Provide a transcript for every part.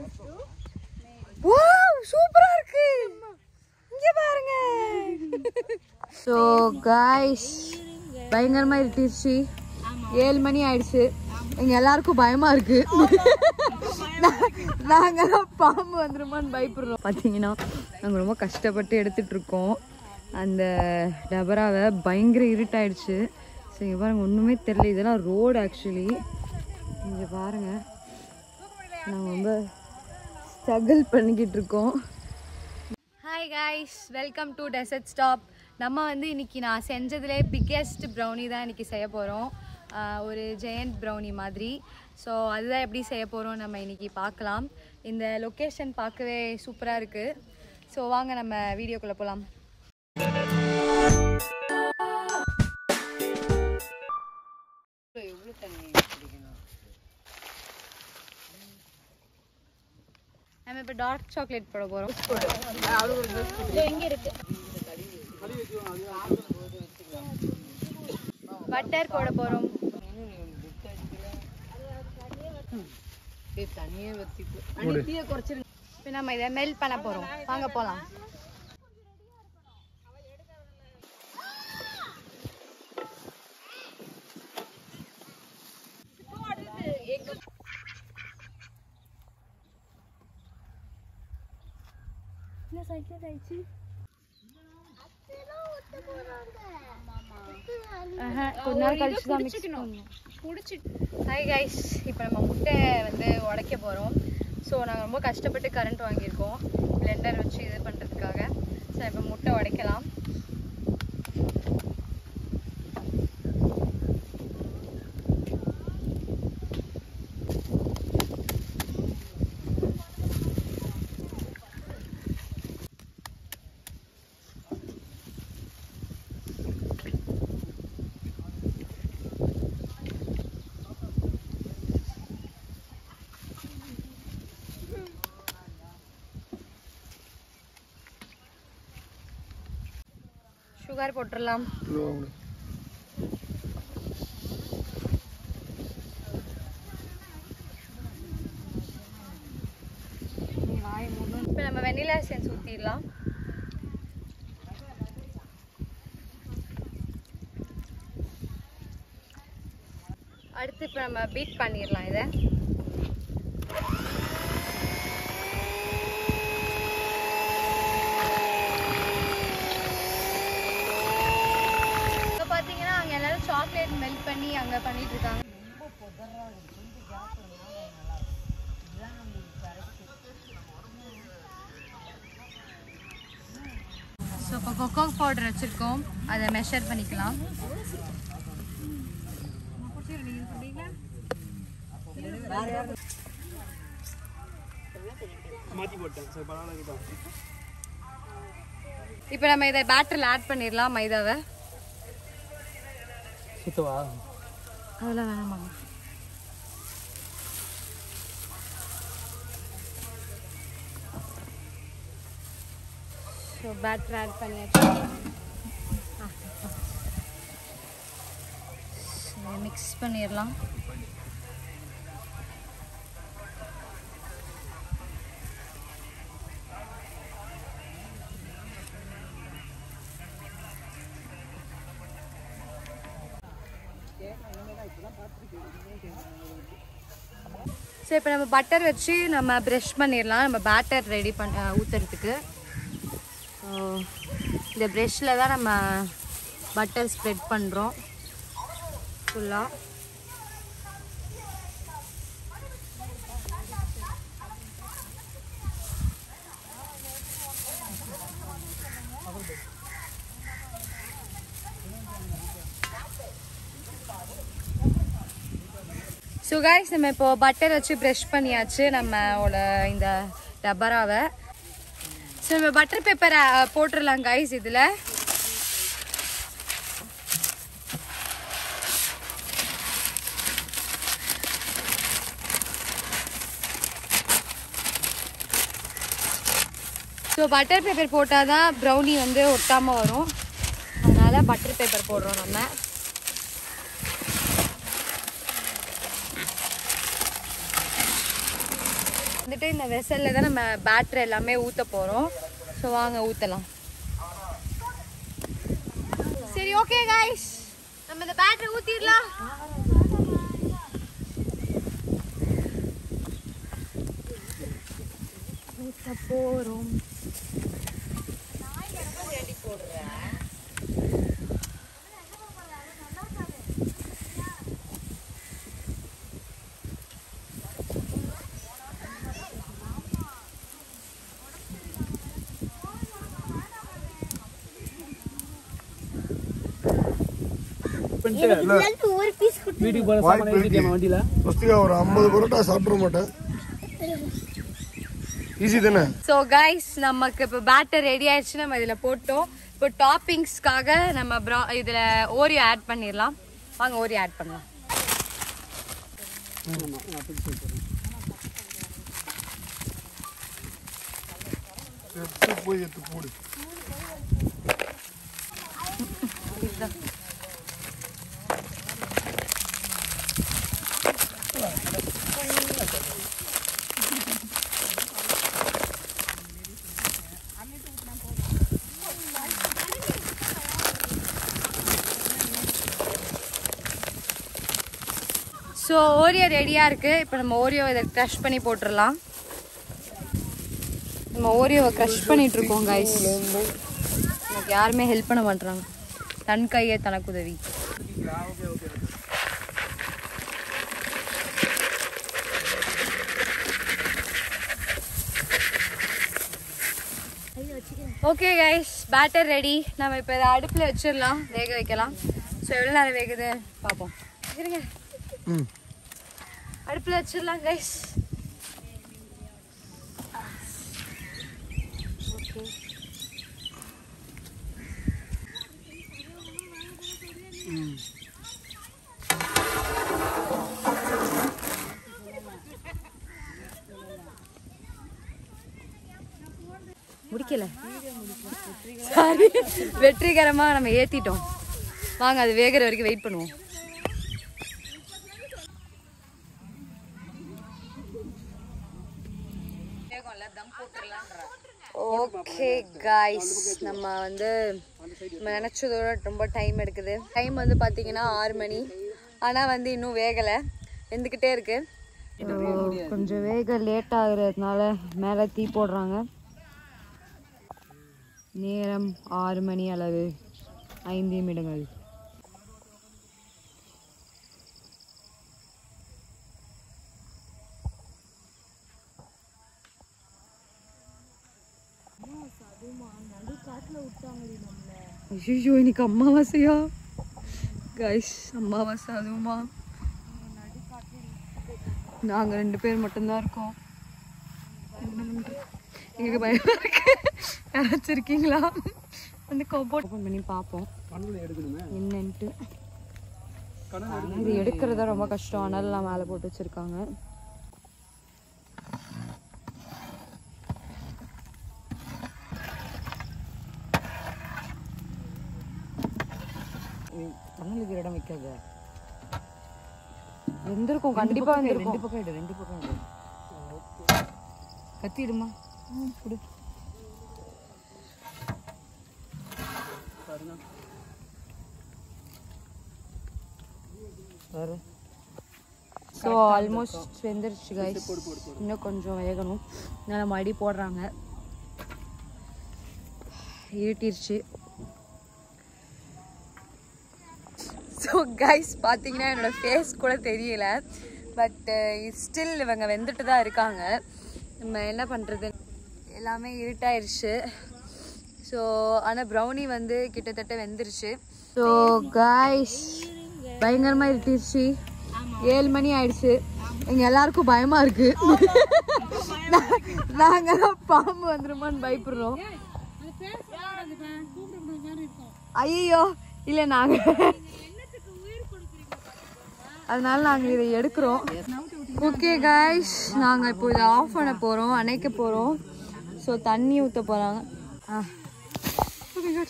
Wow சூப்பரா இருக்கு இங்க பாருங்க ஸோ காய்ஸ் பயங்கரமா இருட்டுச்சு ஏழு மணி ஆயிடுச்சு எங்க எல்லாருக்கும் பயமா இருக்கு நாங்க பாம்பு வந்துருமான்னு பயப்படுறோம் பாத்தீங்கன்னா நாங்க ரொம்ப கஷ்டப்பட்டு எடுத்துட்டு இருக்கோம் அந்த டபராவை பயங்கர இருட்டாயிடுச்சு ஸோ இங்க பாருங்க ஒண்ணுமே தெரியல இதெல்லாம் ரோடு ஆக்சுவலி இங்க பாருங்க நாங்கள் ரொம்ப ஸ்ட்ரகிள் பண்ணிக்கிட்டு இருக்கோம் hi guys welcome to dessert stop நம்ம வந்து இன்னைக்கு நான் செஞ்சதுலே பிக்கெஸ்ட் ப்ரௌனி தான் இன்னைக்கு செய்ய போகிறோம் ஒரு ஜெயண்ட் ப்ரௌனி மாதிரி ஸோ அதுதான் எப்படி செய்ய போகிறோம் நம்ம இன்னைக்கு பார்க்கலாம் இந்த லொக்கேஷன் பார்க்கவே சூப்பராக இருக்குது ஸோ வாங்க நம்ம வீடியோக்குள்ளே போகலாம் நம்ம இப்போ டார்க் சாக்லேட் போட போகிறோம் பட்டர் போட போகிறோம் இப்போ நம்ம இதை மெல்ட் பண்ண போகிறோம் வாங்க போகலாம் கொஞ்ச நேரம் கழிச்சு தான் மிக்ஸ் பண்ணணும் ஹாய் கைஸ் இப்போ நம்ம முட்டை வந்து உடைக்க போகிறோம் ஸோ நாங்கள் ரொம்ப கஷ்டப்பட்டு கரண்ட் வாங்கியிருக்கோம் பிளெண்டர் வச்சு இது பண்ணுறதுக்காக ஸோ இப்போ முட்டை உடைக்கலாம் சுகர் போட்டுடலாம் இப்போ நம்ம வெண்ணிலா எசன்ஸ் ஊற்றிடலாம் அடுத்து இப்போ நம்ம பீட் பண்ணிடலாம் இதை இப்போ பார்த்தீங்கன்னா அங்கே எல்லாரும் சாக்லேட் மெல்ட் பண்ணி அங்கே பண்ணிட்டு இருக்காங்க ஸோ இப்போ கொக்கோ பவுடர் வச்சுருக்கோம் அதை மெஷர் பண்ணிக்கலாம் இப்போ நம்ம இதை பேட்டரில் ஆட் பண்ணிடலாம் மைதாவை சுத்தவா அதெல்லாம் வேணாமாங்க ஸோ பேட்டர் ஆட் பண்ணியாச்சு மிக்ஸ் பண்ணிடலாம் ஸோ இப்போ நம்ம பட்டர் வச்சு நம்ம ப்ரஷ் பண்ணிடலாம் நம்ம பேட்டர் ரெடி பண்ண ஊற்றுறதுக்கு இந்த ப்ரெஷ்ஷில் தான் நம்ம பட்டர் ஸ்ப்ரெட் பண்ணுறோம் ஃபுல்லாக ஸோ கைஸ் நம்ம இப்போ பட்டர் வச்சு ப்ரஷ் பண்ணியாச்சு நம்மளோட இந்த ரப்பராவை ஸோ நம்ம பட்டர் பேப்பரை போட்டுடலாம் கைஸ் இதில் ஸோ பட்டர் பேப்பர் போட்டால் தான் ப்ரௌனி வந்து ஒட்டாமல் வரும் அதனால் பட்டர் பேப்பர் போடுறோம் நம்ம வந்துட்டு இந்த வெசல்ல தான் நம்ம பேட்டரி எல்லாமே ஊத்த போறோம் ஸோ வாங்க ஊத்தலாம் சரி ஓகே गाइस நம்ம இந்த பேட்டரி ஊத்திடலாம் ஊத்த போறோம் ஒரு பீஸ் வீட்டுக்கு போற சாமான ஏத்திட்டியாமா வண்டியில ஃபஸ்ட்டுக்கு ஒரு ஐம்பது பரோட்டா சாப்பிட மாட்டேன் ஈஸி தானே ஸோ கைஸ் நமக்கு இப்போ பேட்டர் ரெடி ஆயிடுச்சு நம்ம இதில் போட்டோம் இப்போ டாப்பிங்ஸ்க்காக நம்ம ப்ரா இதில் ஓரியோ ஆட் பண்ணிடலாம் வாங்க ஓரியோ ஆட் பண்ணலாம் எடுத்து போய் எடுத்து போடு ஸோ ஓரியோ ரெடியாக இருக்குது இப்போ நம்ம ஓரியோ இதை க்ரஷ் பண்ணி போட்டுடலாம் நம்ம ஓரியோவை க்ரஷ் பண்ணிட்டு இருக்கோம் கைஸ் எனக்கு யாருமே ஹெல்ப் பண்ண மாட்றாங்க தன் கையே தனக்குதவி ஓகே கைஸ் பேட்டர் ரெடி நம்ம இப்போ இதை அடுப்பில் வச்சிடலாம் வேக வைக்கலாம் ஸோ எவ்வளோ நேரம் வேகுது பார்ப்போம் இருங்க ம் அடுப்பில் வச்சிடலாம் கைஸ் முடிக்கல சாரி வெற்றிகரமா நம்ம ஏத்திட்டோம் வாங்க அது வேகிற வரைக்கும் வெயிட் பண்ணுவோம் ஓகே காய்ஸ் நம்ம வந்து நம்ம நினச்சதோட ரொம்ப டைம் எடுக்குது டைம் வந்து பார்த்தீங்கன்னா ஆறு மணி ஆனால் வந்து இன்னும் வேகலை வெந்துக்கிட்டே இருக்கு கொஞ்சம் வேக லேட் ஆகுறதுனால மேலே தீ போடுறாங்க நேரம் ஆறு மணி அளவு ஐந்து நிமிடங்கள் ஐயோ இன்னைக்கு அமாவாசையா கைஸ் அமாவாசை அதுவுமா நாங்கள் ரெண்டு பேர் மட்டும்தான் இருக்கோம் என்ன பண்றது? எங்களுக்கு பயமா இருக்கு யாராச்சும் இருக்கீங்களா வந்து கபோர்ட் ஓப்பன் பண்ணி பார்ப்போம் கண்ணில் எடுக்கணுமே என்னன்ட்டு கடன் இது எடுக்கிறதா ரொம்ப கஷ்டம் அனல்லாம் மேலே போட்டு வச்சிருக்காங்க கண்ணில் இருக்கிற இடம் வைக்காத வெந்திருக்கும் கண்டிப்பா ரெண்டு வெந்திருக்கும் பக்கம் எடு ரெண்டு பக்கம் எடு கத்திடுமா கொடு பாரு ஸோ ஆல்மோஸ்ட் வெந்துருச்சு கைஸ் இன்னும் கொஞ்சம் வேகணும் அதனால மறுபடி போடுறாங்க இருட்டிருச்சு ஸோ கைஸ் பார்த்தீங்கன்னா என்னோட ஃபேஸ் கூட தெரியல பட் ஸ்டில் இவங்க வெந்துட்டு தான் இருக்காங்க நம்ம என்ன பண்ணுறது எல்லாமே இருட்டாயிருச்சு ஸோ ஆனால் ப்ரௌனி வந்து கிட்டத்தட்ட வெந்துருச்சு ஸோ கைஸ் பயங்கரமாக இருட்டிருச்சு ஏழு மணி ஆயிடுச்சு எங்க எல்லாருக்கும் பயமா இருக்கு நா- நாங்க தான் பாம்பு வந்துருமான்னு பயப்படுறோம் ஐயோ இல்ல நாங்க அதனால நாங்க இதை எடுக்கிறோம் ஓகே காய்ஸ் நாங்க இப்போ இதை ஆஃப் பண்ண போறோம் அணைக்க போறோம் ஸோ தண்ணி ஊத்த போறாங்க ஆ Okay, good.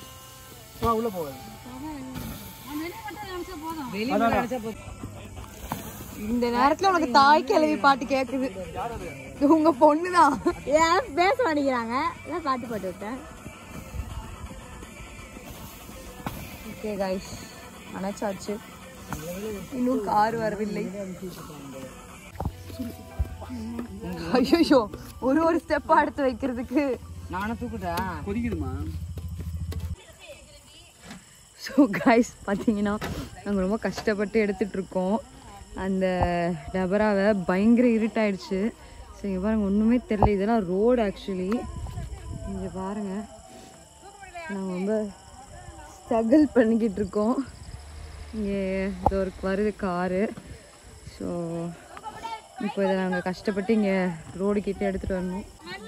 ஆ உள்ள போகாது வெளியே நினைச்சா போதும் இந்த நேரத்துல உனக்கு தாய் கிழவி பாட்டு கேக்குது இது உங்க பொண்ணுதான் ஏன் பேச மாட்டேங்கிறாங்க அதான் பாட்டு பாட்டு விட்டேன் ஓகே கைஸ் அணைச்சாச்சு இன்னும் கார் வரவில்லை ஐயோ ஒரு ஒரு ஸ்டெப் எடுத்து வைக்கிறதுக்கு நானும் தூக்குட்டேன் கொதிக்குதுமா ஸோ கைஸ் பார்த்தீங்கன்னா நாங்கள் ரொம்ப கஷ்டப்பட்டு எடுத்துட்டு இருக்கோம் அந்த டபராவை பயங்கர இருட்டாயிடுச்சு ஸோ இங்கே பாருங்கள் ஒன்றுமே தெரியல இதெல்லாம் ரோடு ஆக்சுவலி இங்கே பாருங்கள் நாங்கள் ரொம்ப ஸ்ட்ரகிள் பண்ணிக்கிட்டு இருக்கோம் இங்கே இது ஒரு வருது காரு ஸோ இப்போ இதை நாங்கள் கஷ்டப்பட்டு இங்கே ரோடு கிட்ட எடுத்துகிட்டு வரணும்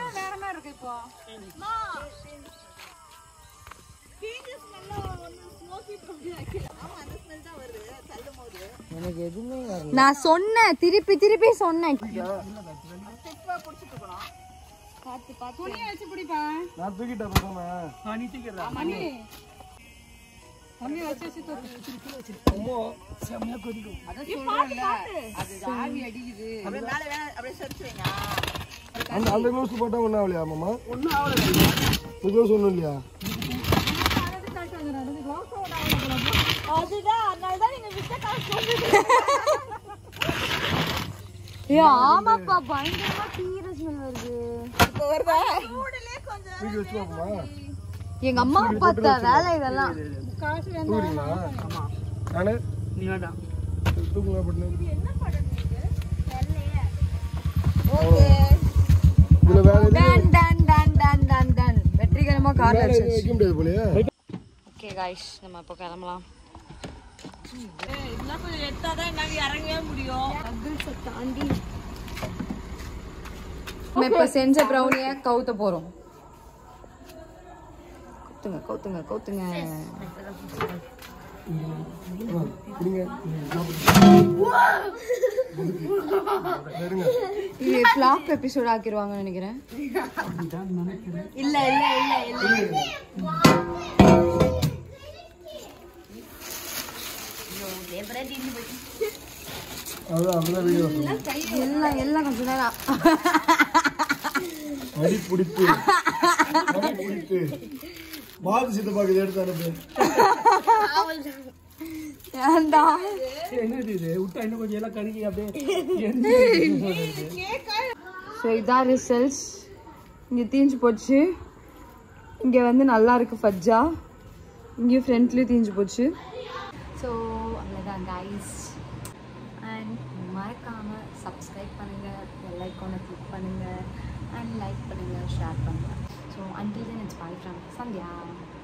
எனக்கு எதுவுமே வரல நான் சொன்னேன் திருப்பி திருப்பி சொன்னேன் நான் தூக்கிட்டேன் பேசாம. நீ தூக்கிடுறா அந்த அந்த க்ளோஸ் போட்டா ஒன்றும் ஆகலையா மாமா ஒன்றும் ஆகல இந்த க்ளோஸ் ஒன்றும் இல்லையா ஏ ஆமாப்பா பயங்கரமா தீர ஸ்மெல் வருது தூக்கி வச்சு பார்ப்போமா எங்க அம்மா பார்த்த வேலை இதெல்லாம் தூக்குறீங்களா நானே நீ வேண்டாம் தூக்குங்க அப்படின்னு இதுல வேற எதுவும் டன் டன் டன் டன் டன் டன் வெற்றிகரமா கார்ல வேற எதுவும் வைக்க முடியாது போலயே ஓகே காய்ஸ் நம்ம இப்போ கிளம்பலாம் நம்ம இப்போ செஞ்ச ப்ரௌனிய கவுத்த போறோம் கவுத்துங்க கவுத்துங்க கவுத்துங்க குடிங்க நெருங்க இது ஃபிளாப் எபிசோட் ஆக்கிடுவாங்கன்னு நினைக்கிறேன் இல்ல இல்ல இல்ல இல்ல அதான் அப்படிதான் வீடியோ எல்லாம் எல்லாம் கொஞ்சம் நேரம் அடி பிடித்து அடி பிடித்து மாது சித்தப்பாக்கு இதை எடுத்து அனுப்பு ஏன்டா என்னது இது விட்டா இன்னும் கொஞ்சம் எல்லாம் கருகி அப்படியே ஸோ இதான் ரிசல்ட்ஸ் இங்கே தீஞ்சு போச்சு இங்கே வந்து நல்லா இருக்கு ஃபஜ்ஜா இங்கேயும் ஃப்ரண்ட்லேயும் தீஞ்சு போச்சு ஸோ அவ்வளோதான் கைஸ் அண்ட் மறக்காமல் சப்ஸ்கிரைப் பண்ணுங்கள் பெல் ஐக்கானை கிளிக் பண்ணுங்கள் அண்ட் லைக் பண்ணுங்கள் ஷேர் பண்ணுங்கள் so until then it's bye from Sandhya